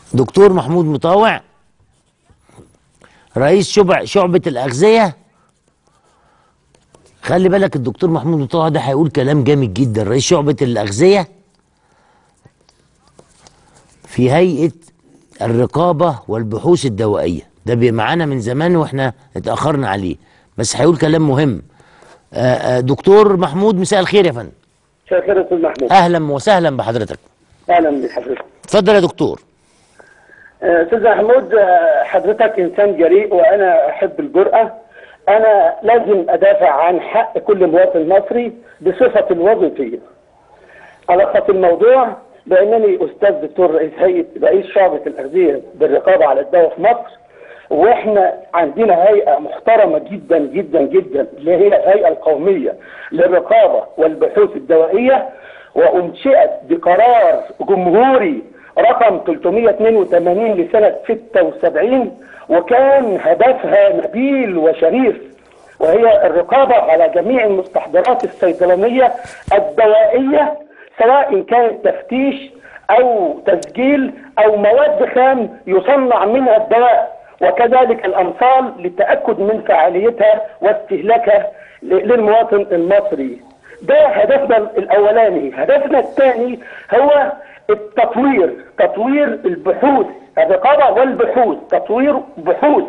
دكتور محمود مطاوع رئيس شبع شعبة الأغذية خلي بالك الدكتور محمود مطاوع ده هيقول كلام جامد جدا رئيس شعبة الأغذية في هيئة الرقابة والبحوث الدوائية ده بي- معانا من زمان واحنا اتأخرنا عليه بس هيقول كلام مهم آه، آه، دكتور محمود مساء الخير يا فندم مساء الخير يا استاذ محمود اهلا وسهلا بحضرتك اهلا بحضرتك اتفضل يا دكتور آه، استاذ محمود آه، حضرتك انسان جريء وانا احب الجرأه انا لازم ادافع عن حق كل مواطن مصري بصفه الوظيفيه ألخص الموضوع بأنني أستاذ دكتور رئيس هيئة رئيس شعبة الأغذية بالرقابة على الدواء في مصر وإحنا عندنا هيئة محترمة جدا جدا جدا اللي هي الهيئة القومية للرقابة والبحوث الدوائية وأنشئت بقرار جمهوري رقم 382 لسنة 76 وكان هدفها نبيل وشريف وهي الرقابة على جميع المستحضرات الصيدلانية الدوائية سواء كان تفتيش أو تسجيل أو مواد خام يصنع منها الدواء وكذلك الأمثال للتأكد من فعاليتها واستهلاكها ل- للمواطن المصري ده هدفنا الأولاني هدفنا الثاني هو التطوير تطوير البحوث الرقابة والبحوث تطوير بحوث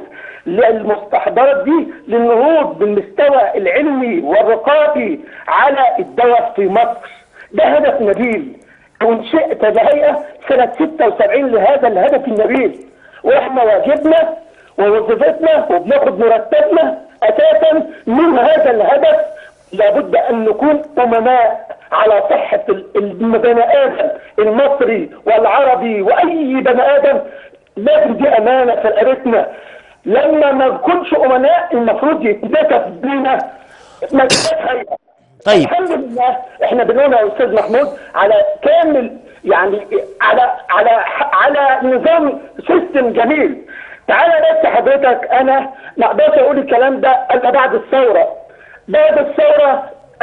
للمستحضرات دي للنهوض بالمستوى العلمي والرقابي على الدواء في مصر ده هدف نبيل وانشئت الهيئة سنة 76 لهذا الهدف النبيل واحنا واجبنا ووظيفتنا وبناخد مرتبنا اساسا من هذا الهدف لابد ان نكون امناء على صحة ال- البني ادم المصري والعربي واي بني ادم لازم دي امانة في رقبتنا لما ما نكونش امناء المفروض يتنكف بينا مجلس هيئة طيب. الحمد لله احنا بنقول يا استاذ محمود على كامل يعني على على على نظام سيستم جميل تعالى بس حضرتك انا ما اقدرش اقول الكلام ده الا بعد الثوره بعد الثوره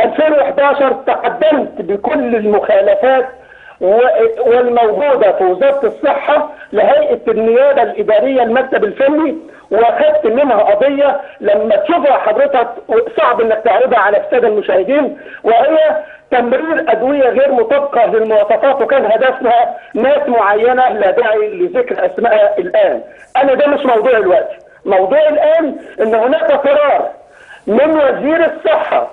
2011 تقدمت بكل المخالفات و- والموجودة في وزارة الصحة لهيئة النيابة الإدارية المكتب الفني واخدت منها قضية لما تشوفها حضرتك صعب انك تعرضها على السادة المشاهدين وهي تمرير أدوية غير مطابقة للمواصفات وكان هدفها ناس معينة لا داعي لذكر أسمائها الآن أنا ده مش موضوع الوقت موضوع الآن إن هناك قرار من وزير الصحة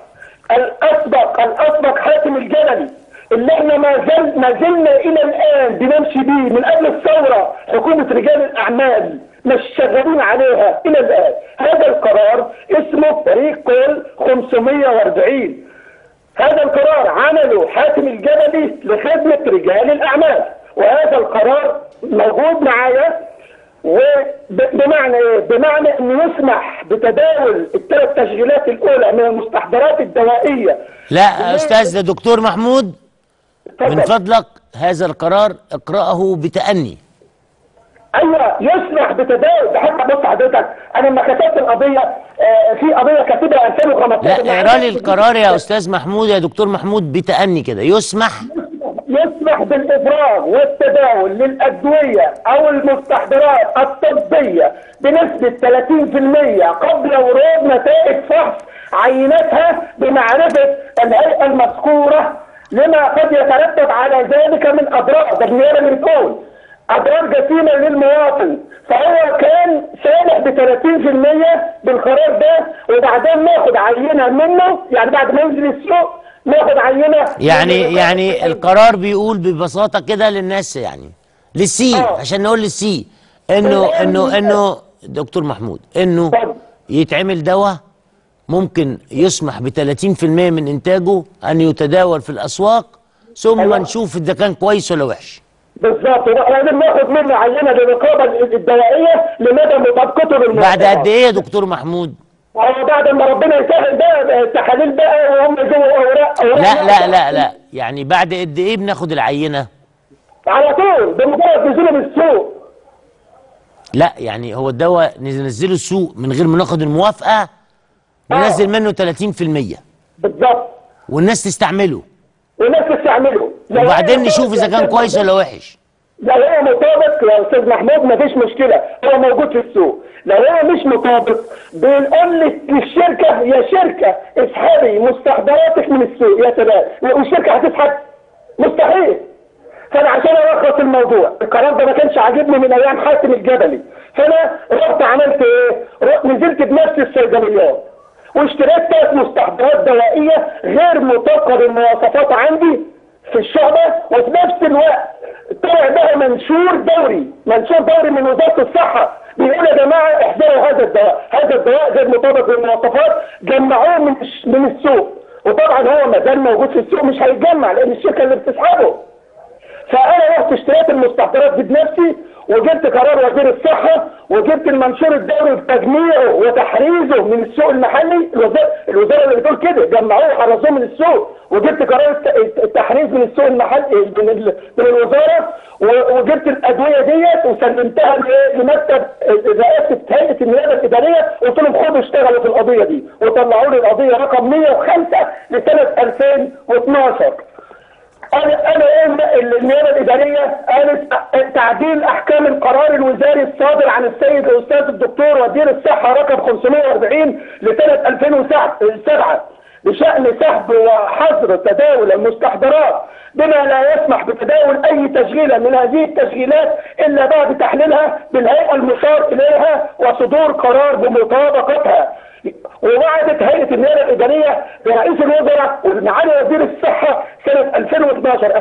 الأسبق الأسبق حاتم الجللي اللي احنا ما زل ما زلنا الى الان بنمشي بيه من قبل الثوره حكومه رجال الاعمال مش شغالين عليها الى الان هذا القرار اسمه فريق كل 540 هذا القرار عمله حاتم الجبلي لخدمه رجال الاعمال وهذا القرار موجود معايا وبمعنى ايه؟ بمعنى انه يسمح بتداول الثلاث تشغيلات الاولى من المستحضرات الدوائيه لا استاذ دكتور محمود من اتفضل. فضلك هذا القرار اقرأه بتأني ايوه يسمح بتداول ده حتى بص حضرتك انا لما كتبت القضيه آه في قضيه كاتبها 2015 لا اقرا لي القرار يا استاذ محمود يا دكتور محمود بتأني كده يسمح يسمح بالإفراغ والتداول للأدوية أو المستحضرات الطبية بنسبة 30% قبل ورود نتائج فحص عينتها بمعرفة الهيئة المذكورة لما قد يترتب على ذلك من أضرار ده النيابة اللي بتقول أضرار جسيمة للمواطن فهو كان سامح ب 30% بالقرار ده وبعدين ناخد عينة منه يعني بعد ما ينزل السوق ناخد عينة يعني من- يعني القرار بيقول ببساطة كده للناس يعني للسي آه. عشان نقول للسي انه انه انه دكتور محمود انه اتفضل. يتعمل دواء ممكن يسمح ب 30% من انتاجه ان يتداول في الاسواق ثم أيوة. نشوف اذا كان كويس ولا وحش بالظبط لازم ناخد منه عينه للرقابه الدوائيه لمدى مطابقته بالمواصفات بعد قد ايه يا دكتور محمود هو بعد ما ربنا يسهل بقى التحاليل بقى وهم يجوا اوراق اوراق لا لا لا لا يعني بعد قد ايه بناخد العينة على طول بمجرد نزوله من السوق لا يعني هو الدواء ننزله السوق من غير ما ناخد الموافقة ننزل منه 30% بالظبط والناس تستعمله والناس تستعمله لو وبعدين هي نشوف اذا كان كويس ولا وحش لو هو مطابق يا استاذ محمود مفيش مشكله هو موجود في السوق لو هو مش مطابق بنقول لك للشركه يا شركه اسحبي مستحضراتك من السوق يا شباب والشركه هتسحب مستحيل فانا عشان الخص الموضوع القرار ده ما كانش عاجبني من ايام حاتم الجبلي فانا رحت عملت ايه؟ رحت نزلت بنفس الصيدليات واشتريت ثلاث مستحضرات دوائيه غير مطابقه بالمواصفات عندي في الشعبه وفي نفس الوقت طلع بقى منشور دوري منشور دوري من وزاره الصحه بيقول يا جماعه احذروا هذا الدواء هذا الدواء غير مطابق بالمواصفات جمعوه من الش- من السوق وطبعا هو ما زال موجود في السوق مش هيتجمع لان الشركه اللي بتسحبه فانا رحت اشتريت المستحضرات دي بنفسي وجبت قرار وزير الصحه وجبت المنشور الدوري بتجميعه وتحريزه من السوق المحلي الوزاره الوزاره اللي بتقول كده جمعوه وحرزوه من السوق وجبت قرار الت- التحريز من السوق المحلي من, ال- من الوزاره و- وجبت الادويه ديت وسلمتها ل- لمكتب رئاسه هيئه النيابه الاداريه قلت لهم خدوا اشتغلوا في القضيه دي وطلعوا لي القضيه رقم 105 لسنه 2012 انا انا ايه النيابه الاداريه قالت تعديل احكام القرار الوزاري الصادر عن السيد الاستاذ الدكتور وزير الصحه رقم 540 لسنه 2007 بشان سحب وحظر تداول المستحضرات بما لا يسمح بتداول اي تشغيله من هذه التشغيلات الا بعد تحليلها بالهيئه المشار اليها وصدور قرار بمطابقتها ووعدت هيئه النيابه الاداريه برئيس الوزراء ومعالي وزير الصحه سنه 2012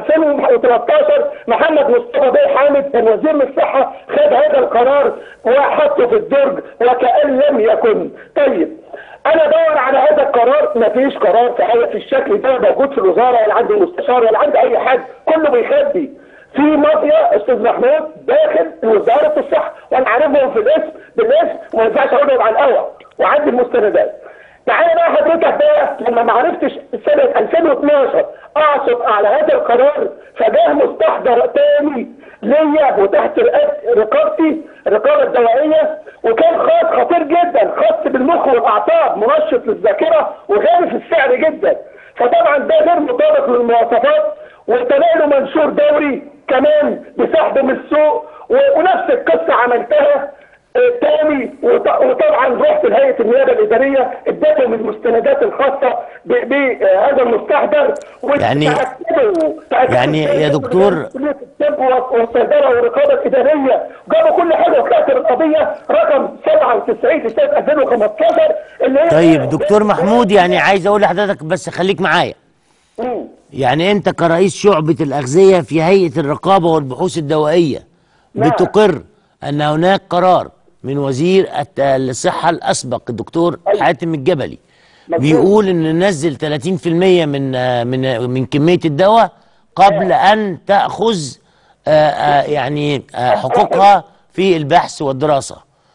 2013 محمد مصطفى بيه حامد كان وزير الصحه خد هذا القرار وحطه في الدرج وكأن لم يكن طيب انا بدور على هذا القرار مفيش قرار في هذا في الشكل ده موجود في الوزاره ولا عند المستشار ولا عند اي حد كله بيخبي في مافيا استاذ محمود داخل وزاره الصحه وانا عارفهم في الاسم بالاسم وما ينفعش اقولهم على القهوه وعندي المستندات تعالى بقى حضرتك بقى لما ما عرفتش سنه 2012 اعصب على هذا القرار فجاه مستحضر تاني ليا وتحت رقاب- رقابتي الرقابه الدوائيه وكان خاص خطير جدا خاص بالمخ والاعصاب منشط للذاكره وغالي في السعر جدا فطبعا ده غير مطابق للمواصفات وطلع له منشور دوري كمان بسحبه من السوق و- ونفس القصه عملتها آه، تاني وط- وطبعا رحت لهيئه النيابه الاداريه اديتهم المستندات الخاصه ب- بهذا المستحضر يعني- وتأكدوا- تأكدوا يعني يا إن دكتور- كليه الطب والصيدله والرقابه الاداريه جابوا كل حاجه وطلعت القضيه رقم 97 لسنه 2015 اللي هي طيب دكتور محمود يعني عايز اقول لحضرتك بس خليك معايا مم. يعني انت كرئيس شعبة الأغذية في هيئة الرقابة والبحوث الدوائية نعم. بتقر أن هناك قرار من وزير الت- الصحة الأسبق الدكتور أيوة. حاتم الجبلي مظبوط. بيقول ان ننزل 30% من آه، من من كمية الدواء قبل أن تأخذ آه، آه، يعني آه، حقوقها في البحث والدراسة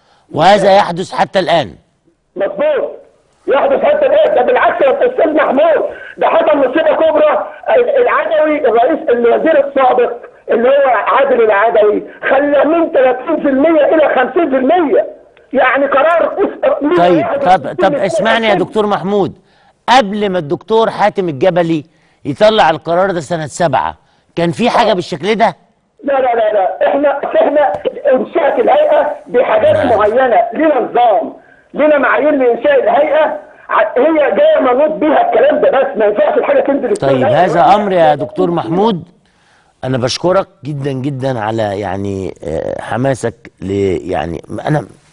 وهذا يحدث حتى الآن مظبوط يحدث حتى الان ده بالعكس يا استاذ محمود ده حصل مصيبه كبرى العدوي الرئيس الوزير السابق اللي هو عادل العدوي خلى من 30% الى 50% يعني قرار اس- طيب طب 161 طب اسمعني يا دكتور محمود قبل ما الدكتور حاتم الجبلي يطلع القرار ده سنة سبعة كان في حاجة بالشكل ده؟ لا لا لا لا احنا احنا انشات الهيئه بحاجات نعم. معينه لنا نظام لنا معايير لانشاء الهيئه ع- هي جايه منوط بيها الكلام ده بس ما ينفعش الحاجه تنزل طيب الهيئة. هذا امر يا دكتور محمود انا بشكرك جدا جدا على يعني آه، حماسك ل يعني انا